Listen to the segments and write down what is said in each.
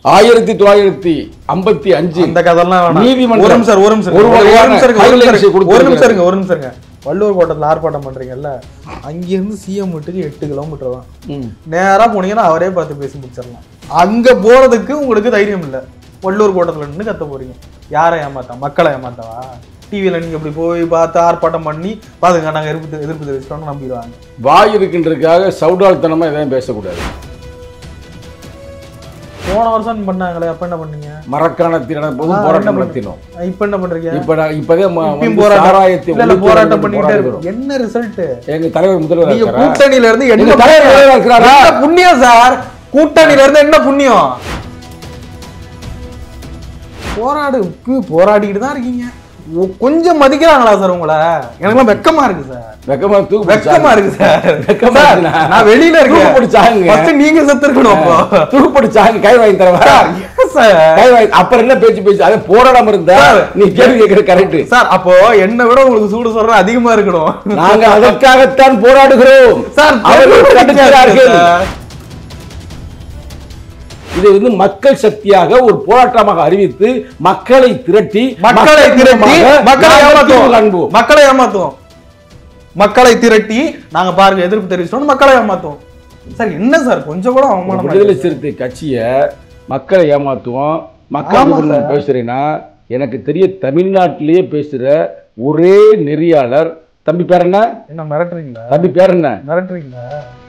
ஆயிரத்தி தொள்ளாயிரத்தி ஐம்பத்தி அஞ்சு அந்த கதெல்லாம் வேணாம். நீதிமன்றம் ஒரு நிமிஷம் ஒரு நிமிஷம் ஒரு இருங்க. ஒரு வகையான நிமிஷம் இருங்க, ஒரு நிமிஷம் guidelines இருங்க. ஒரு கொடுத்திருக்காரு. நிமிஷம் இருங்க ஒரு நிமிஷம் இருங்க வள்ளுவர் கோட்டத்தில் ஆர்ப்பாட்டம் பண்றீங்கல்ல அங்கிருந்து சிஎம் வீட்டுக்கு எட்டு கிலோமீட்டர் தான் ம். நேரா போனீங்கன்னா அவரே பார்த்து பேசி முடிச்சிடலாம் அங்க போறதுக்கு உங்களுக்கு தைரியம் இல்ல வள்ளூர் கோட்டத்துல நின்று கத்த போறீங்க யாரை ஏமாத்தா மக்களை ஏமாத்தவா டிவியில நீங்க இப்படி போய் பார்த்து ஆர்ப்பாட்டம் பண்ணி பாருங்க நாங்க எதிர்ப்பு எதிர்ப்பு தெரிவிச்சிட்டோம்னு நம்பிடுவாங்க வாய் இருக்கின்றதுக்காக சவுடால்தனமா எதையும் பேசக்கூடாது போன வருஷம் பண்ணாங்களே அப்ப என்ன பண்ணீங்க மரக்காணத்தில் நடந்தபோது ஆ, என்ன போராட்டம் பண்ண- நடத்தினோம் இப்ப என்ன பண்றீங்க இப்ப நான் இப்பதே ம- இப்பயும் வந்து போராட்டம் சாராயத்தை இல்ல, இல்ல, ஒழிக்க போராட்டம் வேண்டும் பண்ணிட்டே போராடுகிறோம். இருக்கு என்ன ரிசல்ட் எங்க தலைவர் முதல்வர் நீங்க இருக்கிறார். கூட்டணியில இருந்து என்ன எங்க தலைவர் முதல்வர் இருக்கிறாரா? என்ன புண்ணியம் சார் கூட்டணியில இருந்து என்ன புண்ணியம் போராடு கு- போராடிக்கிட்டு தான் இருக்கீங்க ஒ- கொஞ்சம் மதிக்கிறாங்களா சார் உங்களை எனக்குலாம் வெக்கமா இருக்கு சார் வெக்கமா தூக்கு வெக்கமா இருக்கு சார் வெக்கமா சார், இருக்குண்ணா. நான் வெளியில தூக்கு இருக்கேன் பிடிச்சாங்க. First நீங்க செத்து இருக்கணும் அப்போ தூக்கு பிடிச்சாங்க கை வாங்கி தரவா சார், yes சார். கை வாங்கி அப்புறம் என்ன பேச்சு பேச்சு அதை போராடாம இருந்தா சார். நீ கேள்வி கேட்கிற கரெக்ட் சார் அப்போ என்னை விட உங்களுக்கு சூடு சொல்ற அதிகமா இருக்கணும் நாங்க அதற்காகத்தான் போராடுகிறோம் சார் அவர்கள் தடுக்கிறார்கள் சார். இதை வந்து மக்கள் சக்தியாக ஒரு போராட்டமாக அறிவித்து மக்களை திரட்டி மக்களை மக்கள் திரட்டி மூலமாக மக்களை நாங்கள் ஏமாத்துவோம் தீர்வு காண்போம் மக்களை ஏமாத்துவோம் மக்களை திரட்டி நாங்க பாருங்க எதிர்ப்பு தெரிவிச்சோம் மக்களை ஏமாத்துவோம் சார் என்ன சார் கொஞ்சம் கூட அவமானம் விடுதலை சிறுத்தை கட்சியை மக்களை ஏமாத்துவோம் மக்கள் ஆமா விருப்பம் சார். பேசுறேன்னா எனக்கு தெரிய தமிழ்நாட்டிலேயே பேசுற ஒரே நெறியாளர் தம்பி பேர் என்ன என்ன மிரட்டுறீங்களா தம்பி பேர் என்ன மிரட்டுறீங்களா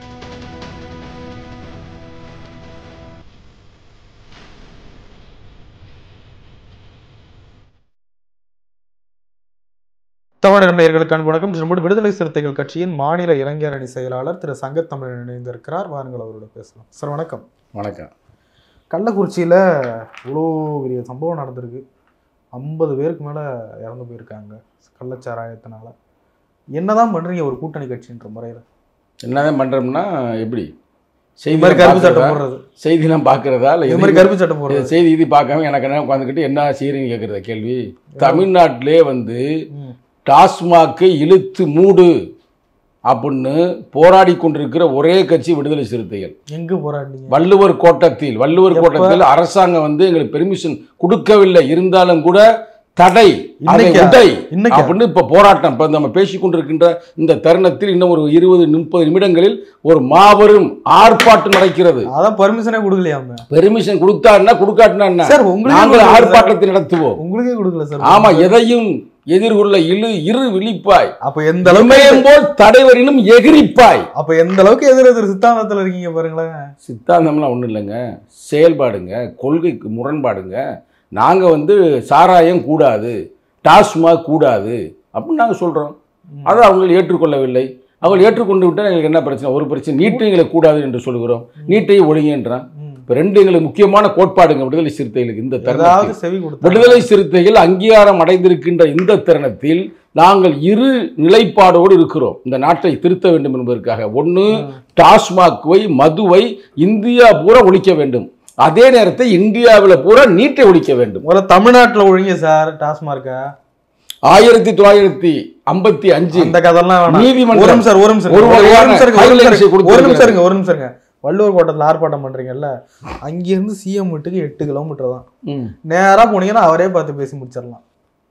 தமிழக நேயர்களுக்கு அன்பு வணக்கம் நம்முடைய விடுதலை சிறுத்தைகள் கட்சியின் மாநில இளைஞர் அணி செயலாளர் திரு சங்கத்தமிழன் இணைந்திருக்கிறார் வாருங்கள் அவரோட பேசலாம் சார் வணக்கம் வணக்கம் கள்ளக்குறிச்சியில் இவ்வளோ பெரிய சம்பவம் நடந்திருக்கு ஐம்பது பேருக்கு மேலே இறந்து போயிருக்காங்க கள்ளச்சாராயத்தினால என்னதான் பண்றீங்க ஒரு கூட்டணி கட்சின்ற முறையில் என்னதான் பண்றோம்னா எப்படி இது மாதிரி கருப்பு சட்டம் பார்க்கறதா? போடுறது செய்திலாம் பார்க்கறதா இல்லை இது மாதிரி கருப்பு சட்டம் போடுறது செய்தி இது பார்க்காம எனக்கு என்ன உட்காந்துக்கிட்டு என்ன செய்யறீங்க கேட்குறத கேள்வி தமிழ்நாட்டிலே வந்து ம். டாஸ்மாக்கை இழுத்து மூடு அப்படின்னு போராடி கொண்டிருக்கிற ஒரே கட்சி விடுதலை சிறுத்தைகள் எங்க போராடினீங்க வள்ளுவர் கோட்டத்தில் வள்ளுவர் எப்ப? கோட்டத்தில் அரசாங்கம் வந்து எங்களுக்கு பெர்மிஷன் கொடுக்கவில்லை இருந்தாலும் கூட தடை அதை இன்னைக்கா? உடை இன்னைக்கா? அப்படின்னு இப்ப போராட்டம் இப்ப நம்ம பேசிக் கொண்டிருக்கின்ற இந்த தருணத்தில் இன்னும் ஒரு இருபது முப்பது நிமிடங்களில் ஒரு மாபெரும் ஆர்ப்பாட்டம் நடக்கிறது அதான் பர்மிஷனே கொடுக்கலையாம பெர்மிஷன் கொடுத்தாருன்னா கொடுக்காட்டினா என்ன சார் உங்களுக்கே நாங்கள் கொடுக்கல சார். ஆர்ப்பாட்டத்தை நடத்துவோம் உங்களுக்கே கொடுக்கல சார் ஆமா எதையும் எதிர்கொள்ள இழு இரு விழிப்பாய் அப்ப எந்த அளவுக்கு இமயம் போல் தடைவரினும் எகிரிப்பாய் அப்ப எந்த அளவுக்கு எதிர் எதிர் சித்தாந்தத்துல இருக்கீங்க பாருங்களேன் சித்தாந்தம்லாம் ஒன்றும் இல்லைங்க செயல்பாடுங்க கொள்கைக்கு முரண்பாடுங்க நாங்கள் வந்து சாராயம் கூடாது டாஸ்மாக் கூடாது அப்படின்னு நாங்கள் சொல்கிறோம் அதை அவங்க ஏற்றுக்கொள்ளவில்லை அவங்க ஏற்றுக்கொண்டு விட்டால் எங்களுக்கு என்ன பிரச்சனை ஒரு பிரச்சனை நீட்டு எங்களுக்கு கூடாது என்று சொல்கிறோம் நீட்டையும் ஒழுங்கன்றான் ம். இப்போ ரெண்டு எங்களுக்கு முக்கியமான கோட்பாடுங்க விடுதலை சிறுத்தைகளுக்கு இந்த ஏதாவது தருணத்தில் செவி கொடுத்தா விடுதலை சிறுத்தைகள் அங்கீகாரம் அடைந்திருக்கின்ற இந்த தருணத்தில் நாங்கள் இரு நிலைப்பாடோடு இருக்கிறோம் இந்த நாட்டை திருத்த வேண்டும் என்பதற்காக ஒன்று டாஸ்மாக்வை மதுவை இந்தியா பூரா ஒழிக்க வேண்டும் அதே நேரத்தை இந்தியாவில் பூரா நீட்டை ஒழிக்க வேண்டும் முதல்ல தமிழ்நாட்டுல ஒழிங்க சார் டாஸ்மார்க்க ஆயிரத்தி தொள்ளாயிரத்தி ஐம்பத்தி அஞ்சு அந்த கதெல்லாம் வேணாம் நீதிமன்றம் ஒரு நிமிஷம் ஒரு நிமிஷம் ஒரு இருங்க. ஒரு வகையான நிமிஷம் இருங்க, ஒரு நிமிஷம் guidelines இருங்க. ஒரு கொடுத்திருக்காரு. நிமிஷம் இருங்க ஒரு நிமிஷம் இருங்க வள்ளுவர் கோட்டத்தில் ஆர்ப்பாட்டம் பண்றீங்கல்ல அங்கிருந்து சிஎம் வீட்டுக்கு எட்டு கிலோமீட்டர் தான் ம். நேரா போனீங்கன்னா அவரே பார்த்து பேசி முடிச்சிடலாம்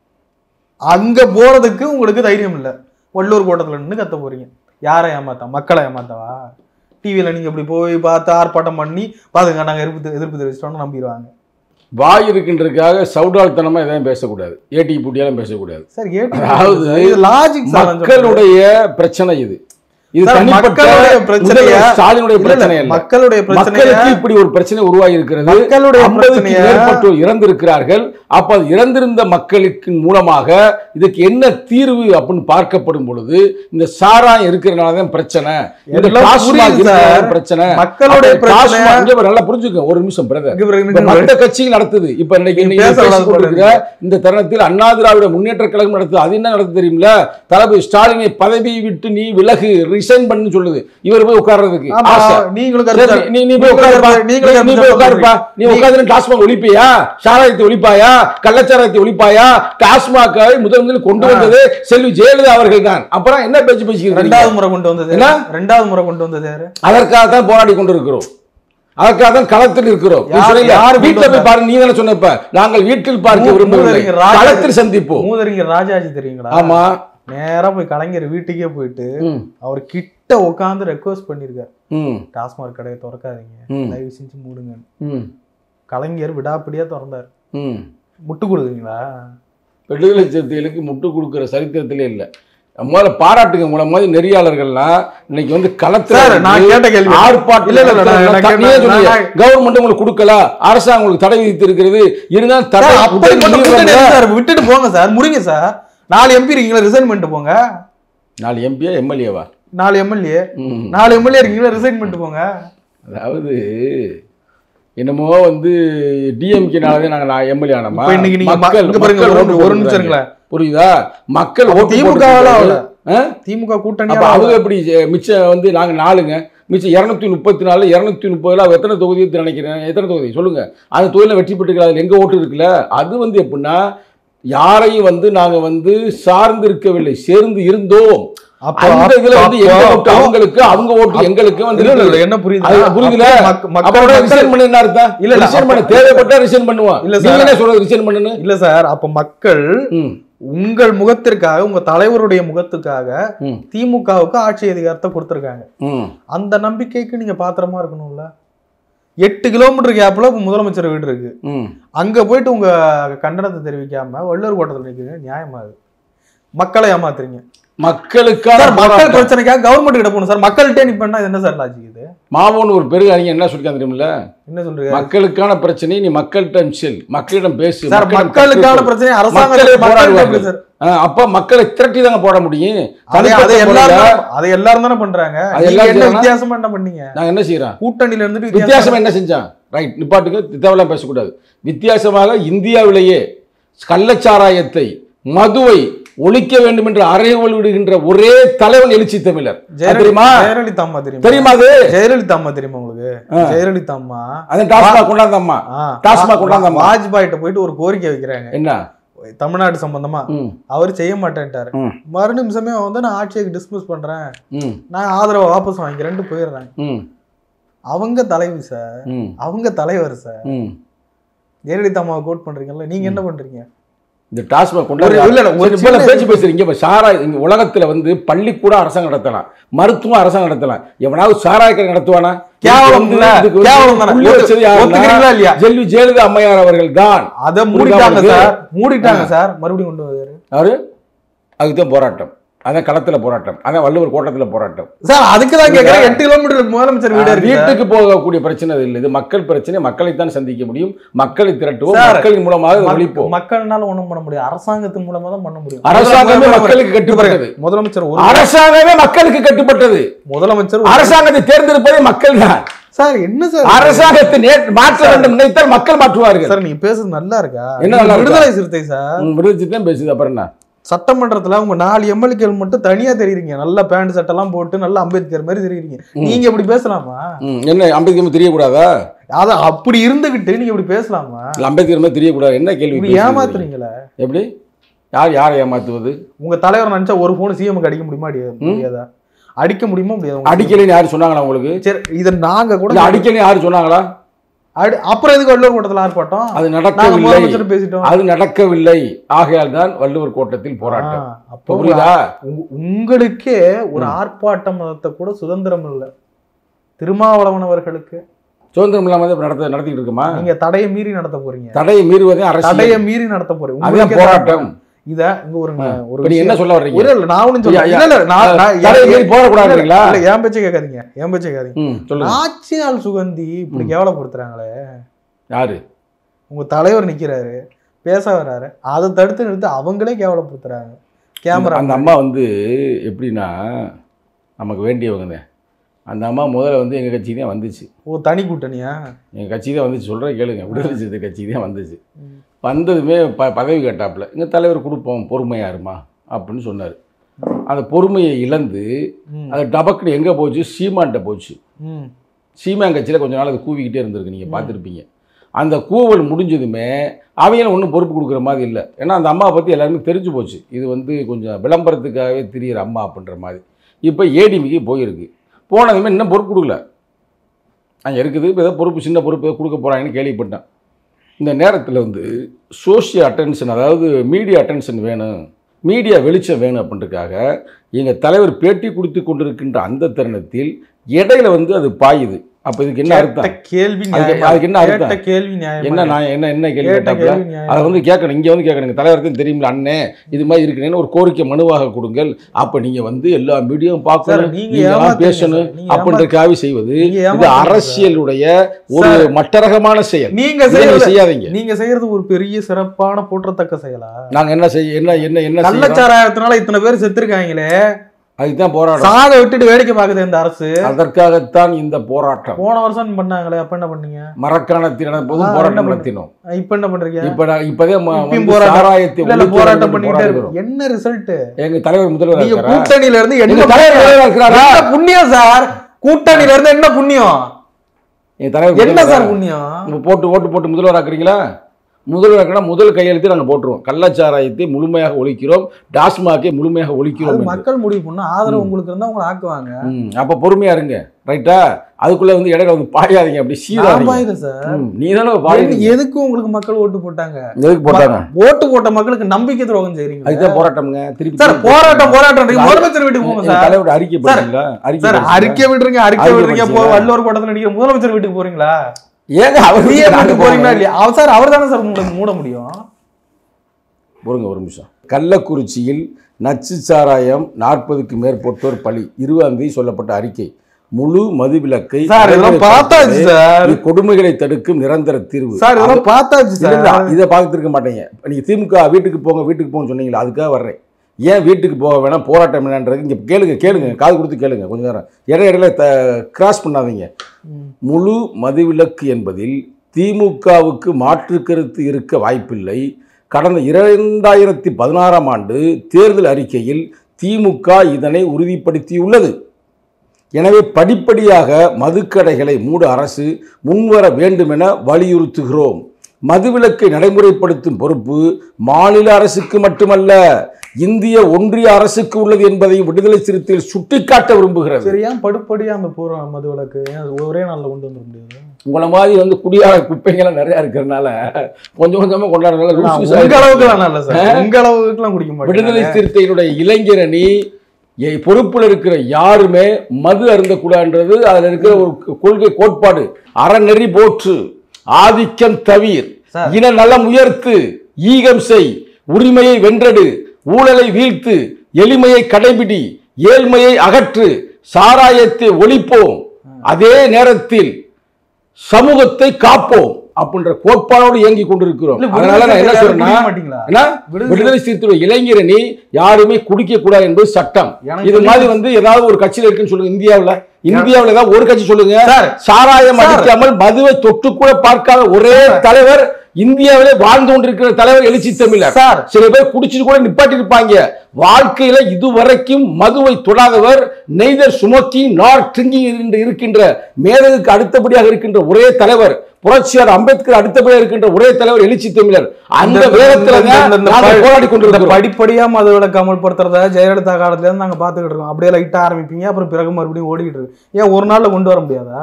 அங்க போறதுக்கு உங்களுக்கு தைரியம் இல்ல வள்ளூர் கோட்டத்துல நின்று கத்த போறீங்க யாரை ஏமாத்தா மக்களை ஏமாத்தவா டிவியில நீங்க இப்படி போய் பார்த்து ஆர்ப்பாட்டம் பண்ணி பாருங்க நாங்க எதிர்ப்பு எதிர்ப்பு தெரிவிச்சிட்டோம்னு நம்பிடுவாங்க வாய் இருக்கின்றதுக்காக சவுடால்தனமா எதையும் பேசக்கூடாது ஏடி பூட்டியெல்லாம் பேசக்கூடாது சார் ஏடி அதாவது இது லாஜிக் சார் நான் சொல்றது. மக்களுடைய பிரச்சனை இது இது சார், தனிப்பட்ட மக்களுடைய பிரச்சனைய- முதல்வர் ஸ்டாலினுடைய இல்ல, பிரச்சனை இல்ல, அல்ல மக்களுடைய பிரச்சனைய மக்களுக்கு இப்படி ஒரு பிரச்சனை உருவாகி இருக்கிறது மக்களுடைய ஐம்பதுக்கு பிரச்சனைய மேற்பட்டோர் இறந்திருக்கிறார்கள் அப்ப அது இறந்திருந்த மக்களுக்கு மூலமாக இதுக்கு என்ன தீர்வு அப்படின்னு பார்க்கப்படும் பொழுது இந்த சாராயம் இருக்கிறனால தான் பிரச்சனை இந்த எல்லாம் டாஸ்மாக் புரியுது இருக்கிறனால சார். தான் பிரச்சனை மக்களுடைய அப்ப பிரச்சனைய- டாஸ்மாக் இங்க பாரு, நல்லா புரிஞ்சுக்க ஒரு நிமிஷம் பிரதர் இங்க பாருங்க, இப்ப இங்க பாருங்க. மற்ற கட்சிகள் நடத்துது இப்ப இன்னைக்கு நீங்க இன்னைக்கு பேச பேசிக் விடாத கொண்டிருக்கிற இந்த தருணத்தில் அண்ணா திராவிட முன்னேற்ற கழகம் நடத்துது அது என்ன நடத்துது தெரியுமில தளபதி ஸ்டாலினை பதவியை விட்டு நீ விலகு ரிசைன் பண்ணு சொல்லுது இவர் போய் உட்கார்றதுக்கு ஆமா, ஆசை நீங்களும் சரி, கருத்து நீ நீ போய் உட்காருப்பா நீ நீங்களும் நீ போய் உட்காருப்பா நீ உட்கார்ந்து டாஸ்மாக் ஒழிப்பியா சாராயத்தை ஒழிப்பாயா கள்ளச்சாராயத்தை ஒழிப்பாயா டாஸ்மாகை முதல் முதலில் கொண்டு வந்தது செல்வி ஜெயலலிதா அவர்கள் தான் அப்புறம் என்ன பேச்சு பேசிக்கிறீங்க ரெண்டாவது முறை கொண்டு வந்தது என்ன? ரெண்டாவது முறை கொண்டு வந்தது யாரு அதற்காக தான் போராடி கொண்டிருக்கிறோம் அதுக்காக தான் களத்தில் இருக்கிறோம் நீ யார்- சொன்னீங்க, யார் வீட்டுல கொண்டு போய் பாருங்க நீ தானே சொன்னப்ப நாங்கள் வீட்டில் பார்க்க மூ- விரும்பவில்லை மூதறிஞர் ராஜா- களத்தில் சந்திப்போம் மூதறிஞர் ராஜாஜி தெரியுங்களா ஆமா நேரா போய் கலைஞர் வீட்டுக்கே போயிட்டு ம், அவர் கிட்ட உட்காந்து ரெக்வஸ்ட் பண்ணிருக்காரு ம், டாஸ்மாக் கடையை திறக்காதீங்க ம், தயவு செஞ்சு மூடுங்க ம், கலைஞர் விடாப்பிடியா திறந்தார் ம். முட்டு கொடுக்குறீங்களா விடுதலை சிறுத்தைகளுக்கு முட்டு கொடுக்கிற சரித்திரத்திலே இல்லை முதல்ல பாராட்டுங்க உங்களை மாதிரி நெறியாளர்கள்லாம் இன்னைக்கு வந்து களத்துல சார் நான் வந்து கேட்ட கேள்வி ஆர்ப்பாட்டம் இல்ல, இல்ல, இல்ல, நான் நடத்துறாங்க. கேட்ட- நீயே சொன்னீங்க, நான் கவர்மெண்ட் உங்களுக்கு கொடுக்கல அரசாங்கம் உங்களுக்கு தடை விதித்து இருக்கிறது இருந்தாலும் தடை சார், அப்படிப்பட்ட உடனே கூட்டணி மீறல. எதுக்கு சார் விட்டுட்டு போங்க சார் முடிங்க சார் நாலு எம்பி இருக்கீங்களா ரிசைன் பண்ணிட்டு போங்க நாலு எம்பியா எம்எல்ஏவா நாலு எம்எல்ஏ நாலு எம்எல்ஏ இருக்கீங்களா ரிசைன் பண்ணிட்டு போங்க அதாவது என்னமோ வந்து டிஎம்கேனாலவே நாங்க நான் எம்எல்ஏ ஆனோமா இப்ப இன்னைக்கு நீங்க ம- மக்கள் இங்க பாருங்க, மக்கள் ஒரு- ஓட்டு ஒரு போட்டுருக்காங்க. நிமிஷம் இருங்களேன். புரியுதா மக்கள் அப்ப ஓட்டு திமுக போட்டுருக்காங்க. ஆள ஆ? திமுக கூட்டணி அப்ப அவங்க எப்படி ஜெ- மிச்சம் வந்து நாங்க நாலுங்க மிச்சம் இருநூத்தி முப்பத்தி நாலு இருநூத்தி முப்பதுல அவங்க எத்தனை தொகுதி இருக்கு நினைக்கிறேன் எத்தனை தொகுதி சொல்லுங்க அந்த தொகுதியில வெற்றி பெற்றுக்கிறாங்க அதுல எங்க ஓட்டு இருக்குல்ல அது வந்து எப்படின்னா யாரையும் வந்து நாங்க வந்து சார்ந்து இருக்கவில்லை சேர்ந்து இருந்தோம் அப்ப அந்த இதுல வந்து எங்க அப்ப- ஓட்டு அவங்களுக்கு அவங்க ஓட்டு எங்களுக்கு வந்து இல்ல, இல்ல, இருக்குது. இல்ல, என்ன புரியுது அது புரியுதுல அப்புறம் ரிசைன் பண்ண என்ன அர்த்தம் இல்ல, இல்ல, ரிசைன் பண்ண அப்ப- தேவைப்பட்டா ரிசைன் பண்ணுவான் இல்ல நீங்க சார். என்ன சொல்றது ரிசைன் பண்ணுன்னு இல்ல சார் அப்ப மக்கள் ம், உங்கள் முகத்திற்காக உங்க தலைவருடைய முகத்துக்காக ம், திமுகவுக்கு ஆட்சி அதிகாரத்தை கொடுத்திருக்காங்க ம். அந்த நம்பிக்கைக்கு நீங்க பாத்திரமா இருக்கணும்ல எட்டு கிலோமீட்டர் கேப்ல இப்ப முதலமைச்சர் வீடு இருக்கு ம். அங்க போயிட்டு உங்க கண்டனத்தை தெரிவிக்காம வள்ளுவர் கோட்டத்தில் நிக்கிறீங்க நியாயமா அது மக்களை ஏமாத்துறீங்க மக்களுக்கான சார் மக்கள் போராட்டம். பிரச்சனைக்காக கவர்மெண்ட் கிட்ட போகணும் சார் மக்கள்கிட்டே நிப்பா இது என்ன சார் லாஜிக் இது மாமோன்னு ஒரு பெரிய அறிஞர் என்ன சொல்லிருக்காங்க தெரியுமில்ல என்ன சொல்றீங்க மக்களுக்கான பிரச்சனை நீ மக்கள்கிட்ட செல் மக்களிடம் பேசு சார் மக்களிடம் மக்களுக்கான கற்றுக்கொள். பிரச்சனை மக்களே அரசாங்கம் போராடுவார்கள். ஆ, அப்ப மக்களை திரட்டி தாங்க போட முடியும் அதை தனிப்பட்ட அதை எல்லாரும் முறையில தானே- அதை எல்லாரும் தானே பண்றாங்க அது நீங்க எல்லாரும் என்ன செய்யலாம். வித்தியாசமா என்ன பண்ணீங்க நாங்க என்ன செய்யறோம் கூட்டணியில இருந்துட்டு வித்தியாசமா வித்தியாசமா என்ன செஞ்சான் ரைட் நிப்பாட்டுக்கு தேவையில்லாம் பேசக்கூடாது வித்தியாசமாக இந்தியாவிலேயே கள்ளச்சாராயத்தை மதுவை ஒழிக்க வேண்டும் என்று அறைகோல் விடுகின்ற ஒரே தலைவன் எழுச்சி தமிழர் அது தெரியுமா ஜெயலலிதா அம்மா தெரியுமா தெரியுமா அது ஜெயலலிதா அம்மா தெரியுமா உங்களுக்கு ஆ. ஜெயலலிதா அம்மா அதான் டாஸ்மாக் கொண்டாந்தம்மா ஆ, டாஸ்மாக் கொண்டாந்தம்மா. வாஜ்பாயிட்ட போயிட்டு ஒரு கோரிக்கை வைக்கிறாங்க என்ன தமிழ்நாடு சம்பந்தமா ம், அவர் செய்ய மாட்டேன்ட்டாரு ம், மறு நிமிஷமே அவன் வந்து நான் ஆட்சியை டிஸ்மிஸ் பண்றேன் ம், நான் ஆதரவை வாபஸ் வாங்கிக்கிறேன்ட்டு போயிடுறாங்க ம், அவங்க தலைவி சார் ம், அவங்க தலைவர் சார் ம். ஜெயலலிதா அம்மாவை கோட் பண்றீங்கல்ல நீங்க என்ன பண்றீங்க இந்த டாஸ்மாக் ஒரு- இல்ல, இல்ல, ஒரு கொண்டாந்து சின்ன- பேச்சு பேசுறீங்க இப்ப சாரா இங்க உலகத்துல வந்து பள்ளிக்கூடம் அரசாங்கம் நடத்தலாம் மருத்துவம் அரசாங்கம் நடத்தலாம் எவனாவது சாராய கடை நடத்துவானா கேவலம் இதுக்கு இல்ல, வந்து- இதுக்கு வந்து கேவலம் தானே. புள்ளி வச்சது யாருன்னா, ஒத்துக்கிறீங்களா இல்லையா? ஜெல்வி ஜெயலலிதா அம்மையார் அவர்கள் தான் அதை மூடிட்டாங்க உங்களுக்கு- சார் மூடிட்டாங்க சார் மறுபடியும் கொண்டு வருவாரு அவரு அதுதான் போராட்டம் அதான் களத்துல போராட்டம் அதான் வள்ளுவர் கோட்டத்துல போராட்டம் சார் அதுக்கு தான் கேக்குறேன் எட்டு கிலோமீட்டர் முதலமைச்சர் வீடு இருக்கு சார். வீட்டுக்கு போகக்கூடிய பிரச்சனை அது இல்லை இது மக்கள் பிரச்சனை மக்களைத்தான் சந்திக்க முடியும் மக்களை திரட்டுவோம் சார், மக்களின் மூலமாக அதை மக்- ஒழிப்போம் மக்கள்னால ஒண்ணும் பண்ண முடியாது அரசாங்கத்தின் மூலமா தான் பண்ண முடியும் அரசாங்கமே முதலமைச்சர் மக்களுக்கு கட்டுப்பட்டது முதலமைச்சர் ஒரு அரசாங்கமே மக்களுக்கு கட்டுப்பட்டது முதலமைச்சர் ஒரு- அரசாங்கத்தை தேர்ந்தெடுப்பதே மக்கள் தான் சார் என்ன சார் அரசாங்கத்தை நே- மாற்ற வேண்டும் நினைத்தால் மக்கள் மாற்றுவார்கள் சார் நீங்க பேசுறது நல்லா இருக்கா என்ன நீங்க நல்லா இருக்கா? விடுதலை சிறுத்தை சார் ம், விடுதலை தான் பேசுது அப்புறம் என்ன சட்டமன்றத்துல உங்க நாலு எம்எல்ஏக்கள் மட்டும் தனியா தெரியுறீங்க நல்ல பேண்ட் சட்டெல்லாம் போட்டு நல்ல அம்பேத்கர் மாதிரி தெரியுறீங்க நீங்க இப்படி பேசலாமா ம், என்ன அம்பேத்கர் தெரியக்கூடாதா அத அப்படி இருந்துகிட்டு நீங்க இப்படி பேசலாமா இல்ல அம்பேத்கர் மாதிரி தெரியக்கூடாது என்ன கேள்வி இப்படி பேசுறீங்க? ஏமாத்துறீங்களே எப்படி யார் யாரை ஏமாத்துவது உங்க தலைவர் நினைச்சா ஒரு போன் சிஎம்க்கு அடிக்க முடியுமா முடியாது முடியாதா அடிக்க முடியுமா முடியாது உங்களுக்கு? அடிக்கலைன்னு யாரு சொன்னாங்களா உங்களுக்கு சரி இத நாங்க கூட இல்ல அடிக்கலைன்னு யாரு சொன்னாங்களா அடி- அப்புறம் எதுக்கு வள்ளுவர் கூட்டத்தில் ஆர்ப்பாட்டம் அது நாங்க நடக்கவில்லை முதலமைச்சர் பேசிட்டோம் அது நடக்கவில்லை ஆகையால் தான் வள்ளுவர் கோட்டத்தில் போராட்டம் ஆ, அப்போ இப்ப புரியுதா உங்க- உங்களுக்கே ஒரு ஆர்ப்பாட்டம் மதத்தை கூட சுதந்திரம் இல்லை திருமாவளவன் அவர்களுக்கு சுதந்திரம் இல்லாம தான் நடத்த நடத்திட்டு இருக்குமா நீங்க தடையை மீறி நடத்த போறீங்க தடையை மீறுவதே அரசியல் தடையை மீறி நடத்த போறீங்க அதுதான் உங்களுக்கே போராட்டம் இத இங்க ஒரு ஒரு இப்ப நீங்க என்ன விஷயம். சொல்ல வர்றீங்க இல்ல, இல்ல, நான் ஒண்ணும் சொல்ல- ஐயா, இல்ல, இல்ல, நான்- நான் தடையை மீறி இல்ல, போடக்கூடாதுங்களா இல்ல, என் பேச்சை கேட்காதீங்க என் பேச்சை கேட்காதீங்க ம் சொல்லுங்க ஆட்சியால் சுகந்தி இப்படி கேவலப்படுத்துறாங்களே யாரு உங்க தலைவர் நிக்கிறாரு பேச வர்றாரு அதை தடுத்து நிறுத்தி அவங்களே கேவலப்படுத்துறாங்க கேமரா அந்த அம்மா வந்து எப்படின்னா நமக்கு வேண்டியவங்க அந்த அம்மா முதல்ல வந்து எங்கள் கட்சி தான் வந்துச்சு ஓ தனி கூட்டணியா எங்கள் கட்சி தான் வந்துச்சு சொல்கிறேன் கேளுங்க விடுதலை சிறுத்தை கட்சி தான் வந்துச்சு ம். வந்ததுமே ப பதவி கேட்டாப்புல எங்கள் தலைவர் கொடுப்போம் பொறுமையாக இருமா அப்படின்னு சொன்னார் அந்த பொறுமையை இழந்து ம், அது டபக்குன்னு எங்கே போச்சு சீமான்ட்ட போச்சு ம், சீமான் கட்சியில் கொஞ்ச நாள் அது கூவிக்கிட்டே இருந்திருக்கு நீங்கள் பார்த்துருப்பீங்க அந்த கூவல் முடிஞ்சதுமே அவங்களும் ஒன்றும் பொறுப்பு கொடுக்குற மாதிரி இல்லை ஏன்னா அந்த அம்மாவை பற்றி எல்லாருமே தெரிஞ்சு போச்சு இது வந்து கொஞ்சம் விளம்பரத்துக்காகவே தெரியிற அம்மா அப்படின்ற மாதிரி இப்போ ஏடிமிக்கு போயிருக்கு போனதுமே இன்னும் பொறுப்பு கொடுக்கல அங்கே இருக்குது இப்போ ஏதோ பொறுப்பு சின்ன பொறுப்பு ஏதோ கொடுக்க போகிறாங்கன்னு கேள்விப்பட்டேன் இந்த நேரத்தில் வந்து சோஷியல் அட்டென்ஷன் அதாவது மீடியா அட்டென்ஷன் வேணும் மீடியா வெளிச்சம் வேணும் அப்படின்றதுக்காக எங்கள் தலைவர் பேட்டி கொடுத்து கொண்டிருக்கின்ற அந்த தருணத்தில் இடையில வந்து அது பாயுது அப்போ இதுக்கு என்ன கேட்ட அர்த்தம் கேள்வி அதுக்கு- நியாயமா அதுக்கு என்ன அர்த்தம்? கேட்ட கேள்வி நியாயமா என்ன நான் என்ன என்ன கேள்வி கேட்ட கேட்டாப்புல கேள்வி நியாயமா அதை வந்து கேட்கணும் இங்கே வந்து கேட்கணும் எங்கள் தலைவருக்கு தெரியுமில்ல அண்ணே இது மாதிரி இருக்குன்னு ஒரு கோரிக்கை மனுவாக கொடுங்கள் அப்போ நீங்கள் வந்து எல்லா மீடியாவும் சார் பார்க்கணும் நீங்க நீங்க எல்லாம் ஏமாத்துறீங்க பேசணும் சார். நீங்க அப்படின்றதுக்காக செய்வது நீங்க இது ஏமாத்துறீங்க சார். அரசியலுடைய ஒரு மட்டரகமான செயல் நீங்க இதை நீங்க செய்யறது செய்யாதீங்க நீங்க செய்யறது ஒரு பெரிய சிறப்பான போற்றத்தக்க செயலா நாங்க என்ன செய்ய என்ன என்ன என்ன செய்யறோம்? கள்ளச்சாராயத்தினால இத்தனை பேர் செத்துருக்காங்களே அதுதான் போராட்டம் சாத விட்டுட்டு வேடிக்கை பாக்குது இந்த அரசு அதற்காகத்தான் இந்த போராட்டம் போன வருஷம் பண்ணாங்களே அப்ப என்ன பண்ணீங்க மரக்காணத்தில் நடப்பதும் ஆ, என்ன போராட்டம் பண்ணு- நடத்தினோம் இப்ப என்ன பண்றீங்க இப்ப நான் இப்பதே ம- இப்பயும் வந்து போராட்டம். சாராயத்தை இல்ல, இல்ல, ஒழிக்க போராட்டம் வேண்டும் பண்ணிட்டே போராடுகிறோம். இருக்கு என்ன ரிசல்ட் எங்க தலைவர் முதல்வர் நீங்க இருக்கிறாரா? கூட்டணியில இருந்து எங்க என்ன தலைவர் முதல்வர் இருக்கிறாரா என்ன புண்ணியம் சார் கூட்டணியில இருந்து என்ன புண்ணியம் எங்க தலைவர் என்ன முதல்வரா? சார் புண்ணியம் இப்ப போட்டு ஓட்டு போட்டு முதல்வர் ஆக்குறீங்களா முதல்வர் ஆக்கினா முதல் கையெழுத்து நாங்க போட்டுருவோம் கள்ளச்சாராயத்தை முழுமையாக ஒழிக்கிறோம் டாஸ்மாகை முழுமையாக ஒழிக்கிறோம் அது என்று. மக்கள் முடிவு பண்ணா ஆதரவு உங்களுக்கு இருந்தா உங்களை ஆக்குவாங்க ம், அப்ப பொறுமையா இருங்க ரைட்டா அதுக்குள்ள வந்து இடையில வந்து பாயாதீங்க அப்படி நான் சீராதீங்க பாயுது சார் ம், நீ தானே பாயுது எது- எதுக்கு உங்களுக்கு மக்கள் ஓட்டு போட்டாங்க எதுக்கு போட்டாங்க ஓட்டு போட்ட மக்களுக்கு நம்பிக்கை துரோகம் செய்றீங்க அதுதான் போராட்டம்ங்க திருப்பி சார் திருப்பி போராட்டம் போராட்டம் அது- முதலமைச்சர் வீட்டுக்கு போங்க எங்க சார் தலைவரோட அறிக்கை படிச்சீங்களா அறிக்கை சார் படிச்சீங்களா? அறிக்கை விடுறீங்க அறிக்கை அறிக்கை விடுறீங்க போ படிச்சீங்களா? வள்ளுவர் கூட்டத்தில் நடிக்கிற முதலமைச்சர் வீட்டுக்கு போறீங்களா ஏங்க அவர் சிஎம் நாங்க வீட்டுக்கு போறீங்களா போறோம். இல்லையா அவர் சார் அவர் தானே சார் உங்களுக்கு மூட முடியும் பொறுங்க ஒரு நிமிஷம் கள்ளக்குறிச்சியில் நச்சு சாராயம் நாற்பதுக்கு மேற்பட்டோர் பலி இருபதாம் தேதி சொல்லப்பட்ட அறிக்கை முழு மதுவிலக்கை சார் இதெல்லாம் பார்த்தாச்சு சார் கொடுமைகளை தடுக்கும் நிரந்தர தீர்வு சார் இதெல்லாம் பார்த்தாச்சு இல்ல, இல்ல, சார் இதை பார்த்துருக்க மாட்டீங்க நீங்க திமுக வீட்டுக்கு போங்க வீட்டுக்கு போங்க சொன்னீங்களா அதுக்காக வர்றேன் ஏன் வீட்டுக்கு போக வேணாம் போராட்டம் என்னன்றது இங்க கேளுங்க கேளுங்க காது கொடுத்து கேளுங்க கொஞ்ச நேரம் இடைய இடையில த கிராஸ் பண்ணாதீங்க ம். முழு மதுவிலக்கு என்பதில் திமுகவுக்கு மாற்று கருத்து இருக்க வாய்ப்பில்லை கடந்த இரண்டாயிரத்தி பதினாறாம் ஆண்டு தேர்தல் அறிக்கையில் திமுக இதனை உறுதிப்படுத்தியுள்ளது எனவே படிப்படியாக மதுக்கடைகளை மூட அரசு முன்வர வேண்டும் என வலியுறுத்துகிறோம் மதுவிலக்கை நடைமுறைப்படுத்தும் பொறுப்பு மாநில அரசுக்கு மட்டுமல்ல இந்திய ஒன்றிய அரசுக்கு உள்ளது என்பதை விடுதலை சிறுத்தைகள் சுட்டிக்காட்ட விரும்புகிறது சரி ஏன் படுப்படியா அந்த பூர்வ மது விளக்கு ஏன் அது ஒரே நாள்ல கொண்டு வந்துட முடியாது உங்களை மாதிரி வந்து குடியார குப்பைங்கெல்லாம் நிறைய இருக்கிறதுனால கொஞ்சம் கொஞ்சமா கொண்டாடுறதுனால நான் லூசு உங்க அளவுக்கு இல்ல சார் உங்க அளவுக்கு எல்லாம் குடிக்க விடுதலை மாட்டேன் சிறுத்தையினுடைய இளைஞர் அணி எ- பொறுப்புல இருக்கிற யாருமே மது அருந்தக்கூடாதுன்றது அதுல இருக்கிற ஒரு கொள்கை கோட்பாடு அறநெறி போற்று ஆதிக்கம் தவிர் சார். இன நலம் உயர்த்து ஈகம் செய் உரிமையை வென்றெடு ஊழலை வீழ்த்து எளிமையை கடைபிடி ஏழ்மையை அகற்று சாராயத்தை ஒழிப்போம் அதே நேரத்தில் சமூகத்தை காப்போம் அப்படின்ற கோட்பாடோடு இயங்கி கொண்டிருக்கிறோம் இல்ல, அதனால நான் என்ன விடுதலை சொல்றேன்னா குடிக்க மாட்டீங்களா என்ன விடுதலை விடுதலை சிறுத்தைகள் இளைஞர் அணி யாருமே குடிக்க கூடாது என்பது சட்டம் எனக்கு இது தெரிஞ்சு- மாதிரி வந்து ஏதாவது ஒரு கட்சியில இருக்குன்னு சொல்லுங்க இந்தியாவுல இந்தியாவுல ஏதாவது ஒரு கட்சி சொல்லுங்க சார் சாராயம் சார். அடிக்காமல் மதுவை தொட்டு கூட பார்க்காத ஒரே தலைவர் இந்தியாவிலே வாழ்ந்து கொண்டிருக்கிற தலைவர் எழுச்சி தமிழர் சார் சில பேர் குடிச்சிட்டு கூட நிப்பாட்டி இருப்பாங்க வாழ்க்கையில இதுவரைக்கும் மதுவை தொடாதவர் நெய்தர் சுமக்கி நார் ட்ரிங்கிங் என்று இருக்கின்ற மேதகுக்கு அடுத்தபடியாக இருக்கின்ற ஒரே தலைவர் புரட்சியார் அம்பேத்கர் அடுத்தபடியாக இருக்கின்ற ஒரே தலைவர் எழுச்சி தமிழர் அந்த இந்த- வேகத்துல இந்த- இந்த- இந்த நாங்க ப- போராடி இந்த கொண்டிருக்கிறோம் படிப்படியா மது விலக்கு அமல்படுத்துறத ஜெயலலிதா காலத்துல இருந்து நாங்க பாத்துக்கிட்டு இருக்கோம் அப்படியே லைட்டா ஆரம்பிப்பீங்க அப்புறம் பிறகு மறுபடியும் ஓடிக்கிட்டு இருக்கு ஏன் ஒரு நாள்ல கொண்டு வர முடியாதா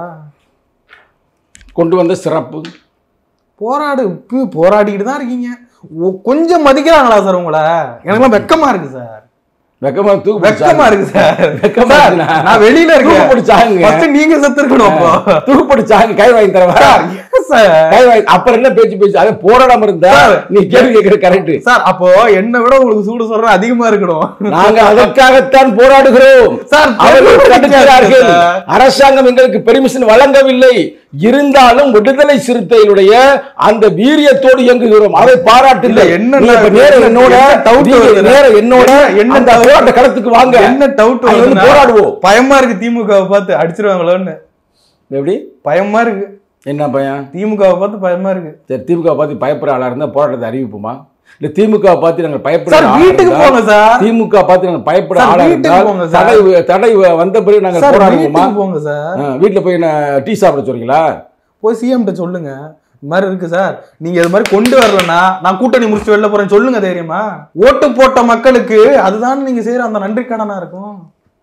கொண்டு வந்த சிறப்பு போராடு இப்ப போராடிக்கிட்டு தான் இருக்கீங்க ஒ- கொஞ்சம் மதிக்கிறாங்களா சார் உங்களை எனக்குலாம் வெக்கமா இருக்கு சார் வெக்கமா தூக்கு வெக்கமா இருக்கு சார் வெக்கமா சார், இருக்குண்ணா. நான் வெளியில தூக்கு இருக்கேன் பிடிச்சாங்க ஃபர்ஸ்ட் நீங்க செத்து இருக்கணும் அப்போ தூக்கு பிடிச்சாங்க கை வாங்கி தரவா சார், ஏன் சார் கை வாங்கி அப்புறம் என்ன பேச்சு பேச்சு அதை போராடாம இருந்தா சார். நீ கேள்வி கேட்கிற கரெக்ட் சார் அப்போ என்னை விட உங்களுக்கு சூடு சொல்ற அதிகமா இருக்கணும் நாங்க அதற்காகத்தான் போராடுகிறோம் சார் அவர்கள் தடுக்கிறார்கள் சார். அரசாங்கம் எங்களுக்கு பெர்மிஷன் வழங்கவில்லை இருந்தாலும் விடுதலை சிறுத்தைகளுடைய அந்த வீரியத்தோடு இயங்குகிறோம் அதை பாராட்டில்லை இல்ல, என்ன நீ இப்ப நேர என்ன என்னோட doubt நீங்க வருது? நேர என்னோட என்ன- என்ன அந்த doubt? போராட்ட களத்துக்கு வாங்க என்ன டவுட் அங்க வந்து போராடுவோம் பயமா இருக்கு திமுகவை பார்த்து அடிச்சிருவாங்களோன்னு எப்படி பயமா இருக்கு என்ன பையன் திமுகவை பார்த்து பயமா இருக்கு சரி திமுக பார்த்து பயப்படுற ஆளா இருந்தா போராட்டத்தை அறிவிப்போமா இல்ல திமுக பார்த்து நாங்க பயப்படுற சார் ஆளா வீட்டுக்கு இருந்தா, போங்க சார் திமுக பார்த்து நாங்க பயப்பட சார், ஆளா வீட்டுக்கு இருந்தால் போங்க சார். தடை தடை வந்த பிறகு நாங்க சார் போராடுவோமா வீட்டுக்கு போங்க சார் ஆ, வீட்டுல போய் என்ன டீ சாப்பிட சொல்றீங்களா போய் சிஎம் சொல்லுங்க இந்த மாதிரி இருக்கு சார் நீங்க இது மாதிரி கொண்டு வரலன்னா நான் கூட்டணி முடிச்சு வெளில போறேன் சொல்லுங்க தைரியமா ஓட்டு போட்ட மக்களுக்கு அதுதான் நீங்க செய்யற அந்த நன்றி கடனா இருக்கும்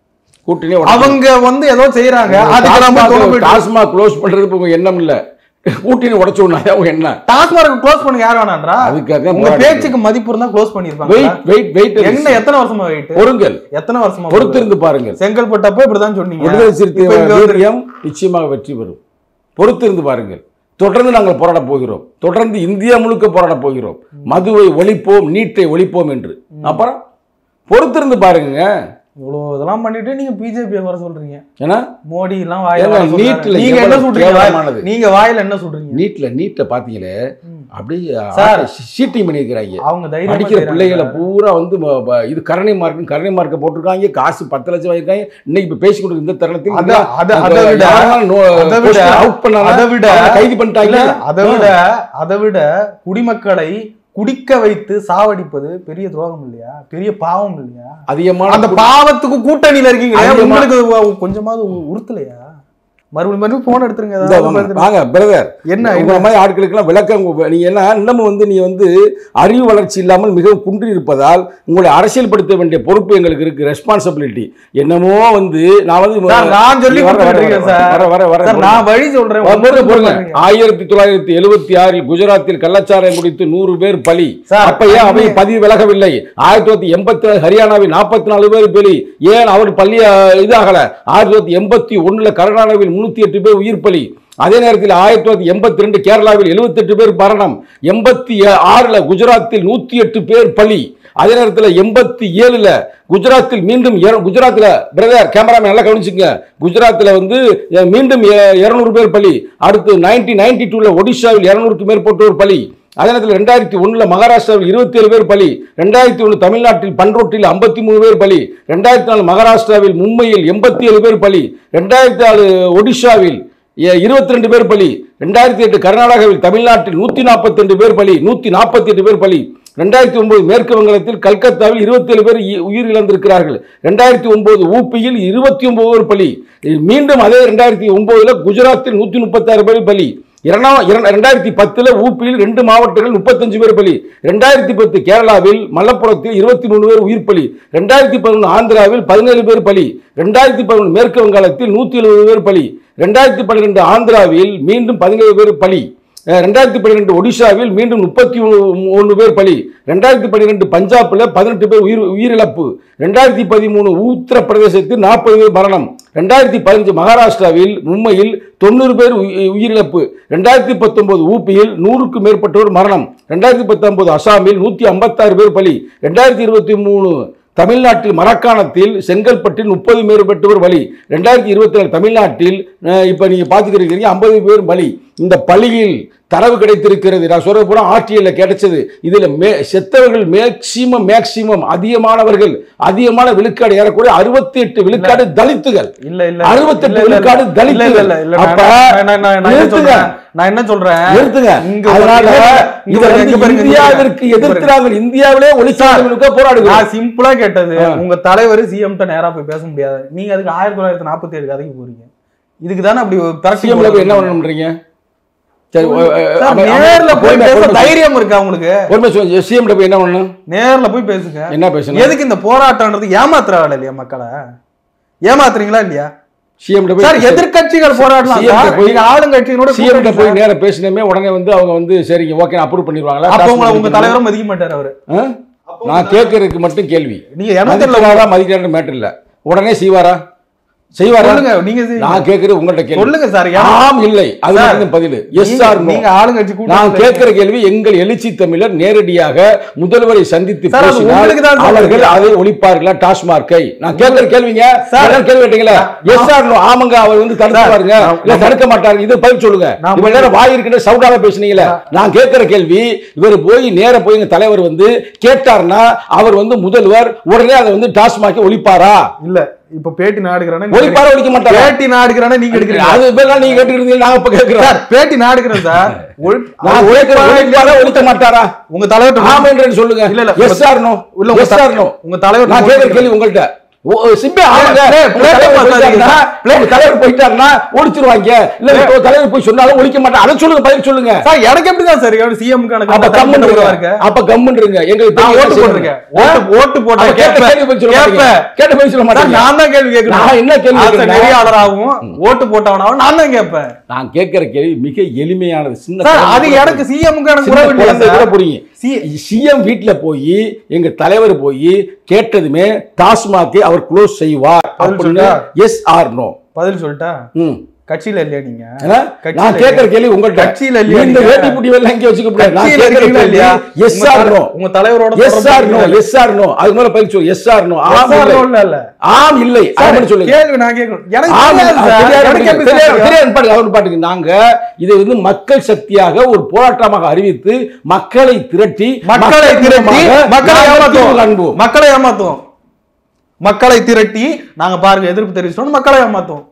கூட்டணியே உடைச்சு அவங்க வந்து ஏதோ செய்யறாங்க அதுக்கு நம்ம டாஸ்மாக் துணை போயிட்டு டாஸ்மாக் க்ளோஸ் பண்றது இப்ப உங்க எண்ணம் இல்ல கூட்டணி உடச்சோம்னா அவங்க என்ன டாஸ்மார்க் க்ளோஸ் பண்ணுங்க யார் வேணான்றா அதுக்காக உங்க பேச்சுக்கு மதிப்பு இருந்தா க்ளோஸ் பண்ணிருப்பாங்க வெயிட் வெயிட் வெயிட் என்ன எத்தனை வருஷமா வெயிட் பொறுங்கள் எத்தனை வருஷமா பொறுத்திருந்து பாருங்கள் செங்கல்பட்டப்போ இப்படிதான் சொன்னீங்க விடுதலை இப்ப சிறுத்தை இங்க வந்து- வீரியம் நிச்சயமாக வெற்றி பெறும் பொறுத்திருந்து பாருங்கள் தொடர்ந்து நாங்கள் போராட போகிறோம் தொடர்ந்து இந்தியா முழுக்க போராட போகிறோம் மதுவை ஒழிப்போம் நீட்டை ஒழிப்போம் என்று அப்புறம் பொறுத்திருந்து பாருங்க இவ்வளவு இதெல்லாம் பண்ணிட்டு நீங்க பிஜேபி வர சொல்றீங்க ஏன்னா மோடி எல்லாம் வாயில ஏங்க, வர சொல்றாரு. நீட்ல நீங்க என்ன எவ்வளவு சொல்றீங்க கேவலமானது. நீங்க வாயில என்ன சொல்றீங்க நீட்ல நீட்டை பாத்தீங்களே ம். அப்படியே சார். சீட்டிங் பண்ணியிருக்கிறாங்க அவங்க தைரியமா படிக்கிற செய்றாங்க பிள்ளைகளை சார். பூரா வந்து ம- ப- இது கரணை மார்க்கு கரணை மார்க்கை போட்டிருக்காங்க காசு பத்து லட்சம் வாங்கியிருக்காங்க இன்னைக்கு இப்ப பேசிக்கிட்டு இருக்க இந்த தருணத்தில் அத- அத- அதை விட- அதை விட- அவுட் பண்ணாங்க அதை விட- கைது இல்ல, பண்ணிட்டாங்க இல்ல, அதை விட அதை விட குடிமக்களை குடிக்க வைத்து சாவடிப்பது பெரிய துரோகம் இல்லையா பெரிய பாவம் இல்லையா அதிகமான அந்த பாவத்துக்கு கூட்டணியில இருக்கீங்களே அதிகமா- உங்களுக்கு உ- கொஞ்சமாவது உ- உறுத்தலையா மறுபடியும் மறுபடியும் போன் எடுத்துருங்க இந்த ஏதாவது வாங்க, பார்த்துட்டு. வாங்க பிரதர் என்ன உங்களை மாதிரி ஆட்களுக்கெல்லாம் விளக்கம் உங்க- நீங்க என்ன இன்னமும் வந்து நீ வந்து அறிவு வளர்ச்சி இல்லாமல் மிகவும் குன்றி இருப்பதால் உங்களை அரசியல்படுத்த வேண்டிய பொறுப்பு எங்களுக்கு இருக்கு ரெஸ்பான்சிபிலிட்டி என்னமோ வந்து நான் வந்து சார், நான் சொல்லி வர, வர, கொடுத்துருக்கேன் வர, சார். வர வர வர சார், நான் வழி சொல்றேன் பொறுங்க, உங்களுக்கு பொறுங்க. சொல்றீங்க. ஆயிரத்தி தொள்ளாயிரத்தி எழுபத்தி ஆறில் குஜராத்தில் கள்ளச்சாராயம் குடித்து நூறு பேர் பலி சார், அப்ப ஏன் அவை அங்கே- பதிவு பதிவு விலகவில்லை ஆயிரத்தி தொள்ளாயிரத்தி எண்பத்தி நாலு ஹரியானாவில் நாற்பத்தி நாலு பேர் பலி ஏன் அவர் பள்ளி அஹ், இதாகல ஆயிரத்தி தொள்ளாயிரத்தி எண்பத்தி ஒண்ணுல கர்நாடகாவில் முன்னூத்தி எட்டு பேர் உயிர் பலி அதே நேரத்தில் ஆயிரத்தி தொள்ளாயிரத்தி எண்பத்தி ரெண்டு கேரளாவில் எழுபத்தி எட்டு பேர் மரணம் எண்பத்தி ஆறுல குஜராத்தில் நூத்தி எட்டு பேர் பலி அதே நேரத்தில் எண்பத்தி ஏழுல குஜராத்தில் மீண்டும் இர- குஜராத்தில் பிரதர் கேமராமேன் நல்லா கவனிச்சுங்க குஜராத்தில் வந்து அஹ், மீண்டும் இருநூறு பேர் பலி அடுத்து நைன்டீன் நைன்டி டூல ஒடிஷாவில் இருநூறுக்கு மேற்பட்டோர் பலி அதே நேரத்தில் ரெண்டாயிரத்தி ஒண்ணுல மகாராஷ்டிராவில் இருபத்தி ஏழு பேர் பலி ரெண்டாயிரத்தி ஒன்று தமிழ்நாட்டில் பன்ரோட்டில் ஐம்பத்தி மூணு பேர் பலி ரெண்டாயிரத்தி நாலு மகாராஷ்டிராவில் மும்பையில் எண்பத்தி ஏழு பேர் பலி ரெண்டாயிரத்தி நாலு ஒடிஷாவில் இருபத்தி ரெண்டு பேர் பலி ரெண்டாயிரத்தி எட்டு கர்நாடகாவில் தமிழ்நாட்டில் நூத்தி நாற்பத்தி ரெண்டு பேர் பலி நூத்தி நாற்பத்தி எட்டு பேர் பலி ரெண்டாயிரத்தி ஒன்பது மேற்கு வங்கத்தில் கல்கத்தாவில் இருபத்தி ஏழு பேர் இ- உயிர் இழந்திருக்கிறார்கள் ரெண்டாயிரத்தி ஒன்பது ஊப்பியில் இருபத்தி ஒன்பது பேர் பலி மீண்டும் அதே ரெண்டாயிரத்தி ஒன்பதுல குஜராத்தில் நூத்தி முப்பத்தாறு பேர் பலி இரண்டாம் இரண்- ரெண்டாயிரத்தி பத்துல ஊப்பியில் ரெண்டு மாவட்டங்கள் முப்பத்தஞ்சு பேர் பலி ரெண்டாயிரத்தி பத்து கேரளாவில் மலப்புரத்தில் இருபத்தி மூணு பேர் உயிர் பலி ரெண்டாயிரத்தி பதினொன்று ஆந்திராவில் பதினேழு பேர் பலி ரெண்டாயிரத்தி பதினொன்று மேற்கு வங்காளத்தில் நூத்தி எழுபது பேர் பலி ரெண்டாயிரத்தி பன்னிரெண்டு ஆந்திராவில் மீண்டும் பதினேழு பேர் பலி அஹ் ரெண்டாயிரத்தி பன்னிரெண்டு ஒடிஷாவில் மீண்டும் முப்பத்தி ஒன்று பேர் பலி ரெண்டாயிரத்தி பன்னிரெண்டு பஞ்சாப்ல பதினெட்டு பேர் உயிர் உயிரிழப்பு ரெண்டாயிரத்தி பதிமூணு உத்தரப்பிரதேசத்தில் நாற்பது பேர் மரணம் ரெண்டாயிரத்தி பதினஞ்சு மகாராஷ்டிராவில் மும்பையில் தொண்ணூறு பேர் உயி- உயிரிழப்பு ரெண்டாயிரத்தி பத்தொன்பது ஊப்பியில் நூறுக்கு மேற்பட்டோர் மரணம் ரெண்டாயிரத்தி பத்தொன்பது அசாமில் நூற்றி ஐம்பத்தாறு பேர் பலி ரெண்டாயிரத்தி இருபத்தி மூணு தமிழ்நாட்டில் மரக்காணத்தில் செங்கல்பட்டில் முப்பது மேற்பட்டவர் பலி ரெண்டாயிரத்தி இருபத்தி நாலு தமிழ்நாட்டில் அஹ், இப்ப நீங்க பார்த்துக்கிறீங்க ஐம்பது பேர் பலி இந்த பலியில் தரவு கிடைத்திருக்கிறது நான் சொல்ற பூரா ஆர்டிஎல்ல கிடைச்சது இதுல மே செத்தவர்கள் மேக்சிமம் மேக்சிமம் அதிகமானவர்கள் அதிகமான விழுக்காடு ஏறக்கூடிய அறுபத்தி எட்டு விழுக்காடு தலித்துகள் இல்ல இல்ல அறுபத்தெட்டு இல்ல, இல்ல, விழுக்காடு இல்ல, தலித்துகள். இல்ல, இல்ல, இல்ல, அப்ப நான் நான் நான் நான் என்ன நிறுத்துங்க. சொல்றேன் நான் என்ன சொல்றேன் நிறுத்துங்க இங்க அதனால இல்ல, இல்ல, இங்க இதை பாருங்க, வந்து இங்க பாருங்க, இங்க இந்தியாவிற்கு பாருங்க. எதிர்த்து நாங்கள் இந்தியாவிலே ஒளிச்சாதவர்களுக்கு போராடுகிறோம் நான் சிம்பிளா கேட்டது ஆ. உங்க தலைவர் சிஎம் நேரா போய் பேச முடியாது நீங்க அதுக்கு ஆயிரத்தி தொள்ளாயிரத்தி நாற்பத்தி ஏழு கதைக்கு போறீங்க இதுக்கு தானே அப்படி பிரட்டி சிஎம்ல போய் என்ன பண்ணணும்ன்றீங்க சரி ஒ- ஒ- சார், அமை- நேர்ல அமை- போய் பொறுமை- பேச பொறுமை- தைரியம் இருக்கா உங்களுக்கு பொறுமை சொல்லுங்க சிஎம்ல போய் என்ன பண்ணணும் நேர்ல போய் பேசுங்க என்ன பேசணும் எதுக்கு இந்த போராட்டம்ன்றது ஏமாத்துற வேலை இல்லையா மக்களை ஏமாத்துறீங்களா இல்லையா சிஎம்ல சார் போய் எதிர்க்கட்சிகள் போராடலாம் CM சார். போய்- நீங்க ஆளுங்கட்சியினோட சிஎம்ல கூட்டணி போய் சார். நேரா பேசினமே உடனே வந்து அவங்க வந்து சரிங்க ஓகே அப்ரூவ் பண்ணிடுவாங்களா அப்ப task உங்களை உங்க முடிக்கணும். தலைவரும் மதிக்க மாட்டாரு அவரு ஆ? நான் கேட்கறதுக்கு மட்டும் கேள்வி நீங்க எண்ணத்துல மதிக்கிறாரா மதிக்கிறாரு மேட்டர் இல்ல உடனே செய்வாரா செய்வாரா சொல்லுங்க நீங்க செய்யுங்க. நான் கேட்கறது உங்கள்ட்ட கேள்வி சொல்லுங்க சார் ஏன்னா ஆம் இல்லை அது சார், மட்டும் பதில் எஸ் நீங்க- ஆர் நீங்க ஆளுங்கட்சி கூட்டணி நான் கேட்கிற கேள்வி எங்கள் எழுச்சி தமிழர் நேரடியாக முதல்வரை சந்தித்து சார், அது பேசினால் உங்களுக்கு தான் சார் அவர்கள் தெரியும். அதை ஒழிப்பார்களா டாஸ்மார்க்கை நான் கேட்கிற கேள்விங்க சார், எல்லாரும் கேள்வி கேட்டீங்களா எஸ் ஆர் நோ ஆமாங்க அவர் வந்து தடுப்பாருங்க நான்- இல்ல தடுக்க மாட்டாங்க இது பதில் சொல்லுங்க நான் இவ்வளவு நேரம் வாய் இருக்கின்ற சவுடாக பேசுனீங்களே நான் கேட்கிற கேள்வி இவர் போய் நேர போய் எங்க தலைவர் வந்து கேட்டார்னா அவர் வந்து முதல்வர் உடனே அதை வந்து டாஸ்மார்க்கை ஒழிப்பாரா இல்ல இப்ப பேட்டி நாடுகிறேன்னா நீங்க ஒழிப்பாரா ஒழிக்க மாட்டாரா பேட்டி நாடுகிறேன்னா நீங்க எடுக்கிறீங்க அது இப்ப நீங்க கேட்டுட்டு இருந்தீங்க நாங்க இப்ப கேட்கிறோம் சார் பேட்டி நாடுகிறேன் சார் ஒழி- நான் கேட்கிற ஒழிப்பாரா ஒழிப்பாரா ஒழிக்க மாட்டாரா உங்க தலைவர் ஆம் என்று சொல்லுங்க இல்ல, இல்ல. எஸ் ஆர் நோ இல்ல உங்க எஸ் ஆர் நோ உங்க தலைவர் நான் கேட்கிற கேள்வி உங்கள்ட்ட ஓ, சிம்பே ஆளுங்க. play- உங்க play தலைவர் பார்த்தாதீங்க. போயிட்டாருன்னா, உங்க தலைவர் போயிட்டாருன்னா ஒழிச்சிருவாங்க இல்ல உங்க தலைவர் போய் சொன்னாலும் ஒழிக்க மாட்டாங்க அதை சொல்லுங்க பதில் சொல்லுங்க சார் எனக்கு எப்படிதான் சார் சிஎம் அப்ப கணக்கு கம்முன்னு இருங்க. இருக்க அப்ப கம்முன்னு இருங்க எங்களுக்கு நான் தெரியும் ஓட்டு என்ன போட்டிருக்கேன் செய்யணும். ஓட்டு ஓட்டு அப்ப போட்டேன் கேட்ட கேட்பேன் கேள்வி பதில் சொல்ல மாட்டீங்க. கேட்பேன் கேட்ட பதில் சொல்ல சார், மாட்டீங்க. நான் தான் கேள்வி கேட்கணும் நான் என்ன கேள்வி ஆசை கேட்கிறேன்னா- நெறியாளராகவும் ஓட்டு போட்டவனாகவும் நான் தான் கேட்பேன் நான் கேட்கிற கேள்வி மிக எளிமையானது சின்ன சார் குழந்தை அது கூட எனக்கு சிஎம் கணக்கு சின்ன உறவு இல்லையா குழந்தை கூட சார் புரியும் சி- சிஎம் வீட்ல போய் எங்க தலைவர் போய் கேட்டதுமே டாஸ்மாகை அவர் க்ளோஸ் செய்வார் பதில் அப்படின்னு சொல்லிட்டா? எஸ் ஆர் நோ பதில் சொல்லிட்டா ம் கட்சியில இல்லையா நீங்க ஏன்னா, கட்சியில நான் கேட்கிற கேள்வி உங்கள்ட்ட கட்சியில இல்லையா இந்த நீங்க? வேட்டி புட்டி எல்லாம் இங்கே வச்சுக்க கூடாது நான் கட்சியில கேட்கிற இருக்கீங்களா கேள்வி இல்லையா எஸ் உங்க ஆர் தலை- நோ உங்க தலைவரோட எஸ் தொடர்பு ஆர் நோ இருக்கீங்களா? எஸ் ஆர் நோ அது மேல பதில் சொல்லு எஸ் ஆர் நோ Yes ஆம் or இல்லை no இல்ல இல்ல ஆம் இல்லை சார், ஆம் சொல்லுங்க கேள்வி நான் கேட்கணும் எனக்கு ஆம், தெரியாது அது சார். தெரியாது, எனக்கு எப்படி தெரியாது, சார் தெரியும்? தெரியாது பாருங்க, அவர் பாட்டுக்கு நாங்க இதை வந்து மக்கள் சக்தியாக ஒரு போராட்டமாக அறிவித்து மக்களை திரட்டி மக்களை மக்கள் திரட்டி மூலமாக மக்களை நாங்கள் ஏமாத்துவோம் தீர்வு காண்போம். மக்களை ஏமாத்துவோம் மக்களை திரட்டி நாங்க பாருங்க எதிர்ப்பு தெரிவிச்சோம் மக்களை ஏமாத்துவோம்